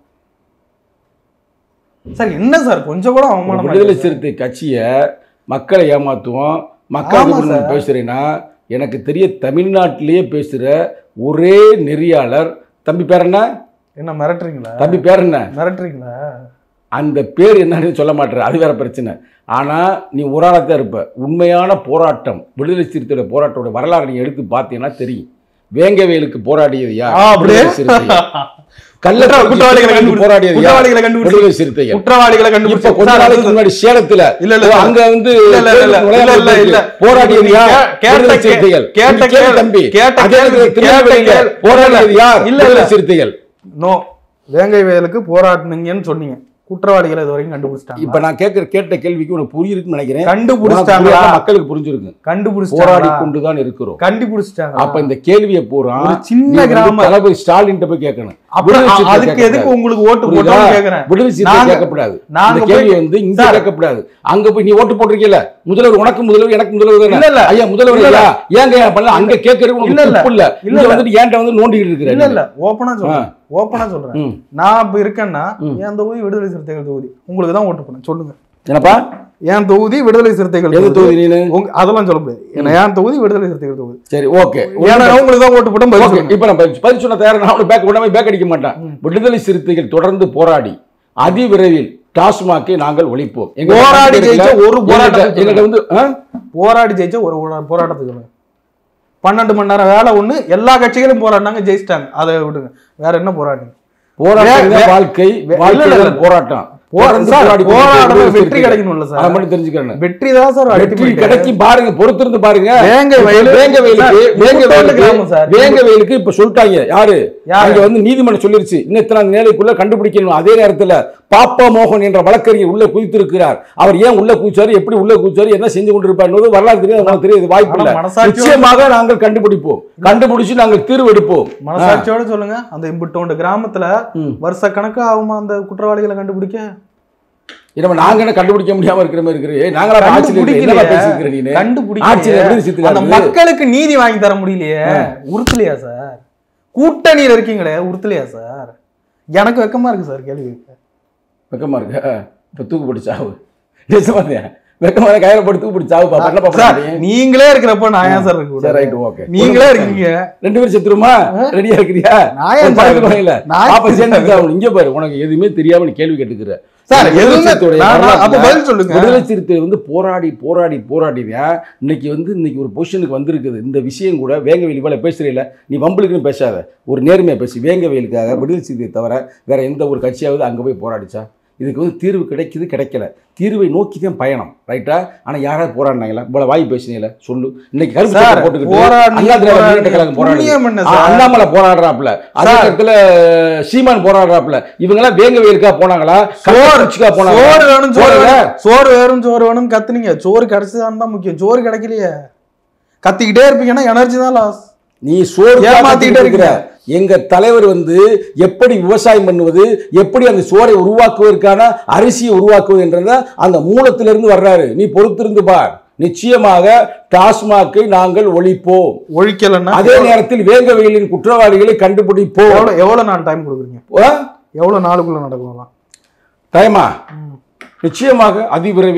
சார் என்ன சார் கொஞ்சம் கூட அவமானம் விடுதலை சிறுத்தை கட்சியை மக்களை ஏமாத்துவோம் மக்களுக்கு ஆமா முன்னாடி சார். பேசுறேன்னா எனக்கு தெரிய தமிழ்நாட்டிலேயே பேசுற ஒரே நெறியாளர் தம்பி பேர் என்ன என்ன மிரட்டுறீங்களா தம்பி பேர் என்ன மிரட்டுறீங்களா அந்த பேர் என்னன்னு சொல்ல மாட்டேற அது வேற பிரச்சனை ஆனா நீ ஒரு ஆளாத்தான் இருப்ப உண்மையான போராட்டம் விடுதலை சிறுத்தையோட போராட்டோட வரலாறு நீ எடுத்து பார்த்தீங்கன்னா தெரியும் வேங்கவேலுக்கு போராடியது யார் ஆ, அப்படியே? விடுதலை சிறுத்தைகள். கள்ளக்குறிச்சி குற்றவாளிகளை சிறுத்தைகளுக்கு போராடியது யார் குற்றவாளிகளை கண்டுபிடிச்சு விடுதலை சிறுத்தைகள் குற்றவாளிகளை இப்ப கண்டுபிடிச்சு கொஞ்ச சார், நாளைக்கு அது- முன்னாடி சேலத்துல இல்ல, இல்ல, ஓ, இல்ல. அங்க வந்து இல்ல, இல்ல, இல்ல, இல்ல, நுழையாமல் இல்ல, இல்ல, இல்ல. போராடியது நீங்க யார் கேட்ட விடுதலை கே- சிறுத்தைகள் கேட்ட நீ கேளு கேள்வி- தம்பி கேட்ட அதே கேள்வி- நேரத்துல திருநெல்வேலியில கேட்ட கேள்வி- போராடியது யார் இல்ல, இல்ல. விடுதலை சிறுத்தைகள் நோ வேங்கை வயலுக்கு போராடினீங்கன்னு சொன்னீங்க குற்றவாளிகளை இது வரைக்கும் கண்டுபிடிச்சிட்டாங்க இப்ப நான் கேட்கிற கேட்ட கேள்விக்கு உனக்கு புரியுதுன்னு நினைக்கிறேன் உனக்கு கண்டுபிடிச்சிட்டாங்களா புரியாத மக்களுக்கு புரிஞ்சிருக்கு போராடி கண்டுபிடிச்சிட்டாங்களா கொண்டுதான் இருக்கிறோம் கண்டுபிடிச்சிட்டாங்க அப்ப இந்த கேள்வியை பூரா ஒரு சின்ன நீ வந்து கிராமம். தளபதி ஸ்டாலின் போய் கேட்கணும் அப்புறம் விடுதலை சிறுத்தை அதுக்கு எதுக்கு கேட்கக்கூடாது. உங்களுக்கு ஓட்டு புரியுதா? போட்டோம்னு கேக்குறேன் விடுதலை சிறுத்தை நாங்க- கேட்கக்கூடாது நாங்க இந்த போய் கேள்வி வந்து இங்க சார். கேட்கக்கூடாது அங்க போய் நீ ஓட்டு போட்டிருக்கீல முதல்வர் உனக்கு முதல்வர் எனக்கு முதல்வர் தானே? இல்ல, இல்ல. ஐயா முதல்வர் இல்ல, ஐயா ஏங்க ஏன் பண்ணல அங்க கேட்கறது இல்ல, உனக்கு இல்ல. துப்பு இல்ல இல்ல, இங்க இல்ல. வந்துட்டு ஏன்ட்ட வந்து நோண்டிக்கிட்டு இருக்கிற இல்ல இல்ல ஓப்பனா சொல்றேன் ஓப்பனா சொல்றேன் ம். நான் இப்ப இருக்கேன்னா ம். என் தொகுதி விடுதலை சிறுத்தைகள் தொகுதி உங்களுக்கு தான் ஓட்டு பண்ணேன் சொல்லுங்க என்னப்பா என் தொகுதி விடுதலை சிறுத்தைகள் எது தொகுதி தொகுதி நீனு உங்க அதெல்லாம் சொல்ல முடியாது ஏன்னா என் தொகுதி விடுதலை சிறுத்தைகள் தொகுதி சரி ஓகே ஏன்னா உங்களுக்கு தான் ஓட்டு போட்டோம் பதில் ஓகே சொல்லுங்க. இப்ப நான் பதில் பதில் சொன்ன தயாரா நான் பேக் உடனே பேக் அடிக்க மாட்டேன் விடுதலை சிறுத்தைகள் தொடர்ந்து போராடி அதிவிரைவில் டாஸ்மாகை நாங்கள் ஒழிப்போம் எங்க போராடி ஜெயிச்ச ஒரு போராட்டம் எங்கள்ட்ட- எங்கள்ட்ட வந்து ஆ? போராடி ஜெயிச்ச ஒரு ஒரு போராட்டத்தை சொல்லுங்க பன்னெண்டு மணி நேரம் வேலை ஒண்ணு எல்லா கட்சிகளும் போராடினாங்க ஜெயிச்சிட்டாங்க அதை விடுங்க வேற என்ன போராடிங்க போராட்டம் வே- தான் வே- வாழ்க்கை வே- வாழ்க்கை இல்ல, இல்ல, தான் போராட்டம் போரா- தொடர்ந்து சார், போராடி கொண்டு போராடுறது விடுதலை வெற்றி சிறுத்தைகள். கிடைக்கணும்ல சார். அதை மட்டும் தெரிஞ்சுக்கிறேன் வெற்றி தான் சார் வெற்றி ultimate. கிடைக்கும் பாருங்க பொறுத்திருந்து பாருங்க வேங்க வயலு- வேங்க வயலுக்கு சார், வேங்க முப்பத்தொன்னு வயலுக்கு கிராமம் சார். வேங்க வயலுக்கு இப்ப சொல்லிட்டாங்க யாரு யாரு? அங்க வந்து நீதிமன்றம் சொல்லிருச்சு இன்னும் இத்தனை நேரைக்குள்ள கண்டுபிடிக்கணும் அதே நேரத்துல பாப்பா மோகன் என்ற வழக்கறிஞர் உள்ள குதித்திருக்கிறார் அவர் ஏன் உள்ள குதிச்சாரு எப்படி உள்ள குதிச்சாரு என்ன செஞ்சு கொண்டிருப்பார் வரலாறு தெரியாது உங்களுக்கு தெரியாது வாய்ப்பு இல்ல ஆனா மனசாட்சியோட- நிச்சயமாக நாங்கள் கண்டுபிடிப்போம் கண்டுபிடிச்சு நாங்கள் தீர்வு எடுப்போம் மனசாட்சியோட சொல்லுங்க அந்த இம்புட்டோண்டு கிராமத்துல ம். வருஷ கணக்கா ஆகுமா அந்த குற்றவாளிகளை கண்டுபிடிக்க நம்ம நாங்க என்ன கண்டுபிடிக்க முடியாம இருக்கிற மாதிரி இருக்கிறே நாங்களா ஆட்சியில் இருக்கிற என்னடா பேசிக்கிற நீனு ஆட்சியில் எப்படி கண்டுபிடிக்கலையே சித்துக்காரு? அந்த மக்களுக்கு நீதி வாங்கி தர முடியலையே உறுத்தலையா சார் கூட்டணியில இருக்கீங்களே உறுத்தலையா சார் எனக்கு வெக்கமா இருக்கு சார் கேள்வி கேட்க. வெக்கமா இருக்கு இப்ப தூக்கு போட்டு சாவு நிஜமா வெக்கமா கையில போட்டு தூக்கு போட்டு சாவு பாப்பா என்ன பாப்பா சார் நீ? நீங்களே இருக்கிறப்ப நான் ஏன் சார் இருக்க சரி கூடாது? ரைட் ஓகே நீங்களே இருக்கீங்க ரெண்டு பேரும் செத்துருமா ரெடியா இருக்கிறியா நான் ஏன் ஒரு பக்கத்து சார் வாயில. நான் பாப்பா சேர்ந்து சாவு. இங்க பாரு உனக்கு எதுவுமே தெரியாம நீ கேள்வி கேட்டுக்கிற சார் விடுதலை எதுவுமே சிறுத்தையுடைய நான்- நான் அப்ப வரலாற்றுல பதில் சொல்லுங்க விடுதலை சிறுத்தை வந்து போராடி போராடி போராடிதான் இன்னைக்கு வந்து இன்னைக்கு ஒரு பொசிஷனுக்கு வந்திருக்குது இந்த விஷயம் கூட வேங்கவேல் இவ்வளவு பேசுறீல நீ வம்பளுக்குன்னு பேசாத ஒரு நேர்மையா பேசு வேங்கவேலுக்காக விடுதலை சிறுத்தையை தவிர வேற எந்த ஒரு கட்சியாவது அங்க போய் போராடிச்சா இதுக்கு வந்து தீர்வு கிடைக்குது கிடைக்கல தீர்வை நோக்கி தான் பயணம் ரைட்டா ஆனா யாராவது போராடினாங்களா இவ்வளவு வாய் பேசினீங்களா சொல்லு இன்னைக்கு கருப்பு சார், சட்டை போட்டுக்கிட்டு போராடி- அண்ணா திராவிட போராடி- முன்னேற்ற கழகம் போராடுது புண்ணியம் என்ன ஆ, சார்? அண்ணாமலை போராடுறாப்புல அதே சார். நேரத்துல சீமான் போராடுறாப்புல இவங்க எல்லாம் வேங்கவேலுக்கா போனாங்களா சோறு கள்ளக்குறிச்சிக்கா போனாங்களா சோறு வேணும் சோறு போடல. வேணும் சோறு வேணும் சோறு வேணும் கத்துனீங்க சோறு கிடைச்சதான் தான் முக்கியம் சோறு கிடைக்கலையே கத்திக்கிட்டே இருப்பீங்கன்னா எனர்ஜி தான் லாஸ் நீ சோறு ஏமாத்திக்கிட்டே ஏமாத்திட்டு இருக்கிற இருக்கிற. எங்க தலைவர் வந்து எப்படி விவசாயம் பண்ணுவது எப்படி அந்த சோறை உருவாக்குவதற்கான அரிசியை உருவாக்குவது என்றத அந்த மூலத்திலிருந்து வர்றாரு நீ பொறுத்திருந்து பார் நிச்சயமாக டாஸ்மாக்கை நாங்கள் ஒழிப்போம் ஒழிக்கலன்னா அதே நேரத்தில் வேங்கவெயிலின் குற்றவாளிகளை கண்டுபிடிப்போம் எவ்வளவு எவ்வளவு நாள் டைம் கொடுக்குறீங்க எவ்வளவு நாளுக்குள்ள நடக்கலாம் டைமா நிச்சயமாக அதிவிரைவில்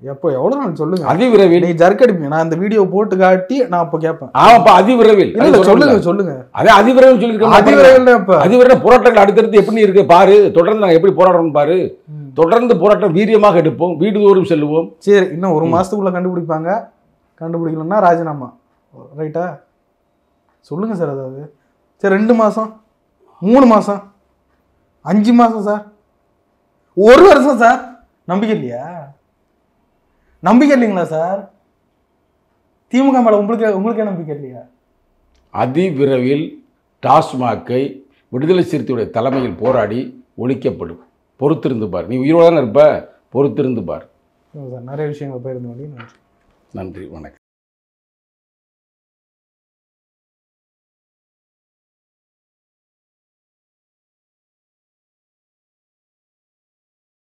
எப்போ எவ்வளவு நாள் சொல்லுங்க அதிவிரைவில் நீ ஜர்க் அடிப்பீங்க நான் இந்த வீடியோ போட்டு காட்டி நான் அப்போ கேட்பேன் ஆமாப்பா அதிவிரைவில் இல்ல இல்ல சொல்லுங்க சொல்லுங்க அதே அதிவிரைவில் சொல்லியிருக்கோம் அதிவிரைவில் இப்ப அதிவிரைவில் போராட்டங்கள் அடுத்தடுத்து எப்படி இருக்கு பாரு தொடர்ந்து நாங்கள் எப்படி போராடுறோம் பாரு ம். தொடர்ந்து போராட்டம் வீரியமாக எடுப்போம் வீடுதோறும் செல்லுவோம் சரி இன்னும் ஒரு மாசத்துக்குள்ள கண்டுபிடிப்பாங்க கண்டுபிடிக்கலன்னா ராஜினாமா ரைட்டா சொல்லுங்க சார் அதாவது சரி ரெண்டு மாசம் மூணு மாசம் அஞ்சு மாசம் சார் ஒரு வருஷம் சார் நம்பிக்கை இல்லையா நம்பிக்கை இல்லைங்களா சார் திமுக மேல உங்களுக்கு உங்களுக்கே நம்பிக்கை இல்லையா அதிவிரைவில் டாஸ்மாக்கை விடுதலை சிறுத்தையுடைய தலைமையில் போராடி ஒழிக்கப்படும் பொறுத்திருந்து பார் நீ உயிரோட தானே இருப்ப பொறுத்திருந்து பார் சார் நிறைய விஷயங்களை போயிருந்து நன்றி நன்றி வணக்கம்